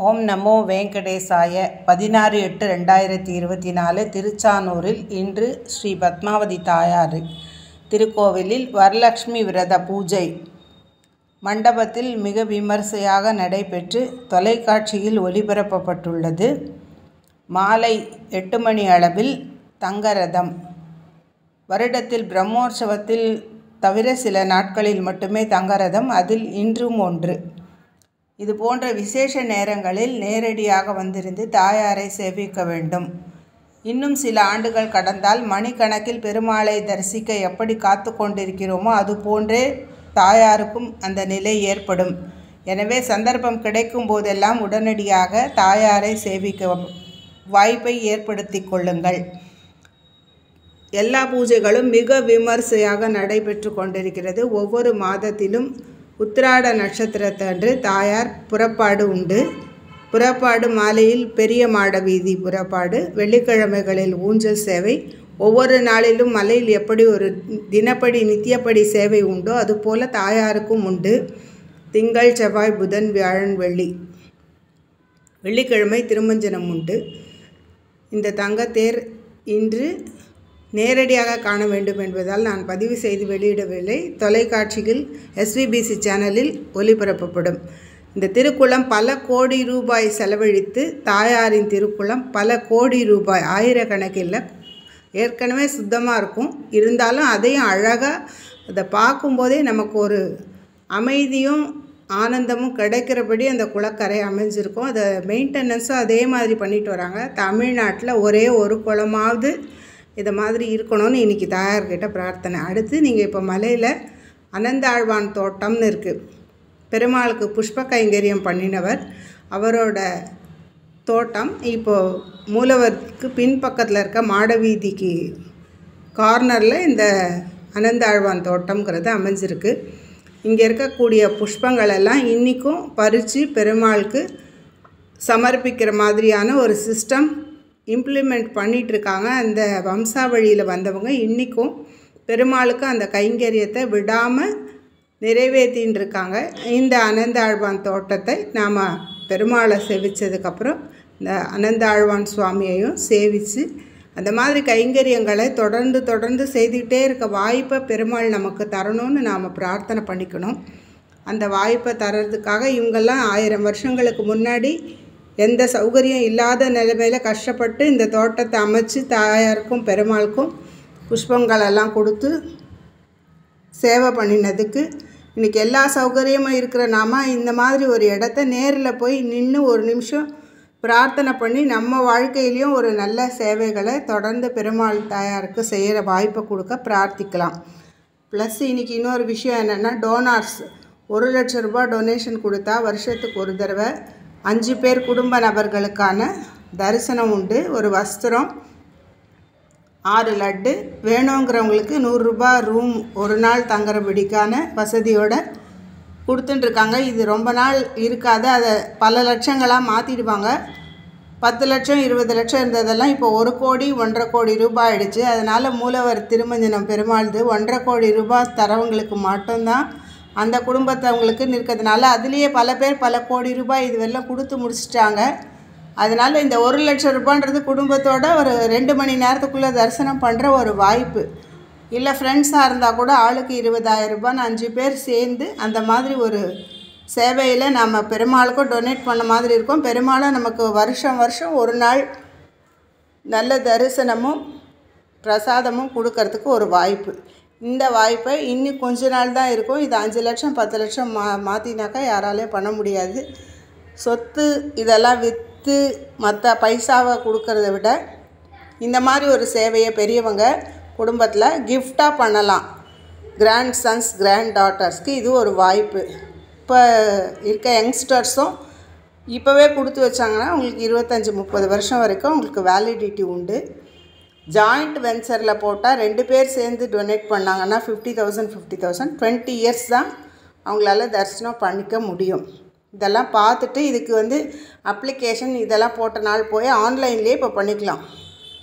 ஓம் நமோ வெங்கடேசாய பதினாறு எட்டு ரெண்டாயிரத்தி இருபத்தி நாலு திருச்சானூரில் இன்று ஸ்ரீ பத்மாவதி தாயார் திருக்கோவிலில் வரலட்சுமி விரத பூஜை மண்டபத்தில் மிக விமர்சையாக நடைபெற்று தொலைக்காட்சியில் ஒளிபரப்பப்பட்டுள்ளது மாலை எட்டு மணி அளவில் தங்கரதம் வருடத்தில் பிரம்மோற்சவத்தில் தவிர சில நாட்களில் மட்டுமே தங்கரதம் அதில் இன்றும் ஒன்று இது போன்ற விசேஷ நேரங்களில் நேரடியாக வந்திருந்து தாயாரை சேவிக்க வேண்டும் இன்னும் சில ஆண்டுகள் கடந்தால் மணிக்கணக்கில் பெருமாளை தரிசிக்க எப்படி காத்து கொண்டிருக்கிறோமோ அது போன்றே தாயாருக்கும் அந்த நிலை ஏற்படும் எனவே சந்தர்ப்பம் கிடைக்கும் போதெல்லாம் உடனடியாக தாயாரை சேவிக்க வாய்ப்பை ஏற்படுத்தி கொள்ளுங்கள் எல்லா பூஜைகளும் மிக விமர்சையாக நடைபெற்று கொண்டிருக்கிறது ஒவ்வொரு மாதத்திலும் உத்திராட நட்சத்திரத்தன்று தாயார் புறப்பாடு உண்டு புறப்பாடு மாலையில் பெரிய மாட வீதி புறப்பாடு வெள்ளிக்கிழமைகளில் ஊஞ்சல் சேவை ஒவ்வொரு நாளிலும் மலையில் எப்படி ஒரு தினப்படி நித்தியப்படி சேவை உண்டோ அதுபோல் தாயாருக்கும் உண்டு திங்கள் செவ்வாய் புதன் வியாழன் வெள்ளி வெள்ளிக்கிழமை திருமஞ்சனம் உண்டு இந்த தங்கத்தேர் இன்று நேரடியாக காண வேண்டும் என்பதால் நான் பதிவு செய்து வெளியிடவில்லை தொலைக்காட்சியில் எஸ்விபிசி சேனலில் ஒளிபரப்பப்படும் இந்த திருக்குளம் பல கோடி ரூபாய் செலவழித்து தாயாரின் திருக்குளம் பல கோடி ரூபாய் ஆயிரக்கணக்கில் ஏற்கனவே சுத்தமாக இருக்கும் இருந்தாலும் அதையும் அழகாக அதை பார்க்கும்போதே நமக்கு ஒரு அமைதியும் ஆனந்தமும் கிடைக்கிறபடி அந்த குளக்கரை அமைஞ்சிருக்கும் அதை மெயின்டெனன்ஸும் அதே மாதிரி பண்ணிட்டு வராங்க தமிழ்நாட்டில் ஒரே ஒரு குளமாவது இதை மாதிரி இருக்கணும்னு இன்றைக்கி தாயார்கிட்ட பிரார்த்தனை அடுத்து நீங்கள் இப்போ மலையில் அனந்தாழ்வான் தோட்டம்னு இருக்குது பெருமாளுக்கு புஷ்ப கைங்கரியம் பண்ணினவர் அவரோட தோட்டம் இப்போது மூலவருக்கு பின்பக்கத்தில் இருக்க மாடவீதிக்கு கார்னரில் இந்த அனந்தாழ்வான் தோட்டம்ங்கிறது அமைஞ்சிருக்கு இங்கே இருக்கக்கூடிய புஷ்பங்கள் எல்லாம் இன்றைக்கும் பறித்து பெருமாளுக்கு சமர்ப்பிக்கிற மாதிரியான ஒரு சிஸ்டம் இம்ப்ளிமெண்ட் பண்ணிகிட்ருக்காங்க அந்த வம்சாவழியில் வந்தவங்க இன்றைக்கும் பெருமாளுக்கு அந்த கைங்கரியத்தை விடாமல் நிறைவேற்றின்னு இருக்காங்க இந்த அனந்தாழ்வான் தோட்டத்தை நாம் பெருமாளை சேவித்ததுக்கப்புறம் இந்த அனந்தாழ்வான் சுவாமியையும் சேவித்து அந்த மாதிரி கைங்கரியங்களை தொடர்ந்து தொடர்ந்து செய்துக்கிட்டே இருக்க வாய்ப்பை பெருமாள் நமக்கு தரணும்னு நாம் பிரார்த்தனை பண்ணிக்கணும் அந்த வாய்ப்பை தர்றதுக்காக இவங்கெல்லாம் ஆயிரம் வருஷங்களுக்கு முன்னாடி எந்த சௌகரியம் இல்லாத நிலைமையில் கஷ்டப்பட்டு இந்த தோட்டத்தை அமைச்சு தாயாருக்கும் பெருமாளுக்கும் புஷ்பங்களெல்லாம் கொடுத்து சேவை பண்ணினதுக்கு இன்றைக்கி எல்லா சௌகரியமும் இருக்கிற நாம இந்த மாதிரி ஒரு இடத்த நேரில் போய் நின்று ஒரு நிமிஷம் பிரார்த்தனை பண்ணி நம்ம வாழ்க்கையிலையும் ஒரு நல்ல சேவைகளை தொடர்ந்து பெருமாள் தாயாருக்கு செய்கிற வாய்ப்பை கொடுக்க பிரார்த்திக்கலாம் ப்ளஸ் இன்றைக்கி இன்னொரு விஷயம் என்னென்னா டோனார்ஸ் ஒரு லட்ச ரூபாய் டொனேஷன் கொடுத்தா வருஷத்துக்கு ஒரு தடவை அஞ்சு பேர் குடும்ப நபர்களுக்கான தரிசனம் உண்டு ஒரு வஸ்திரம் ஆறு லட்டு வேணுங்கிறவங்களுக்கு நூறுரூபா ரூம் ஒரு நாள் தங்குறபடிக்கான வசதியோடு கொடுத்துட்டுருக்காங்க இது ரொம்ப நாள் இருக்காது அதை பல லட்சங்களாக மாற்றிடுவாங்க பத்து லட்சம் இருபது லட்சம் இருந்ததெல்லாம் இப்போ ஒரு கோடி ஒன்றரை கோடி ரூபாய் ஆயிடுச்சு அதனால் மூலவர் திருமஞ்சனம் பெருமாள்து ஒன்றரை கோடி ரூபாய் தரவங்களுக்கு மட்டும்தான் அந்த குடும்பத்தவங்களுக்கு நிற்கிறதுனால அதுலேயே பல பேர் பல கோடி ரூபாய் இதுவெல்லாம் கொடுத்து முடிச்சிட்டாங்க அதனால் இந்த ஒரு லட்சம் ரூபான்றது குடும்பத்தோட ஒரு ரெண்டு மணி நேரத்துக்குள்ளே தரிசனம் பண்ணுற ஒரு வாய்ப்பு இல்லை ஃப்ரெண்ட்ஸாக இருந்தால் கூட ஆளுக்கு இருபதாயிரம் ரூபான்னு அஞ்சு பேர் சேர்ந்து அந்த மாதிரி ஒரு சேவையில் நம்ம பெருமாளுக்கும் டொனேட் பண்ண மாதிரி இருக்கும் பெருமாளும் நமக்கு வருஷம் வருஷம் ஒரு நாள் நல்ல தரிசனமும் பிரசாதமும் கொடுக்கறதுக்கு ஒரு வாய்ப்பு இந்த வாய்ப்பை இன்னும் கொஞ்ச நாள் தான் இருக்கும் இது அஞ்சு லட்சம் பத்து லட்சம் மா மாற்றினாக்கா யாராலையும் பண்ண முடியாது சொத்து இதெல்லாம் விற்று மற்ற பைசாவை கொடுக்கறத விட இந்த மாதிரி ஒரு சேவையை பெரியவங்க குடும்பத்தில் கிஃப்டாக பண்ணலாம் கிராண்ட் சன்ஸ் கிராண்ட் டாட்டர்ஸ்க்கு இது ஒரு வாய்ப்பு இப்போ இருக்க யங்ஸ்டர்ஸும் இப்போவே கொடுத்து வச்சாங்கன்னா உங்களுக்கு இருபத்தஞ்சி முப்பது வருஷம் வரைக்கும் உங்களுக்கு வேலிடிட்டி உண்டு ஜாயிண்ட் வெஞ்சரில் போட்டால் ரெண்டு பேர் சேர்ந்து டொனேட் பண்ணாங்கன்னா fifty thousand fifty thousand twenty years தான் அவங்களால தரிசனம் பண்ணிக்க முடியும் இதெல்லாம் பார்த்துட்டு இதுக்கு வந்து அப்ளிகேஷன் இதெல்லாம் போட்ட நாள் போய் ஆன்லைன்லேயே இப்போ பண்ணிக்கலாம்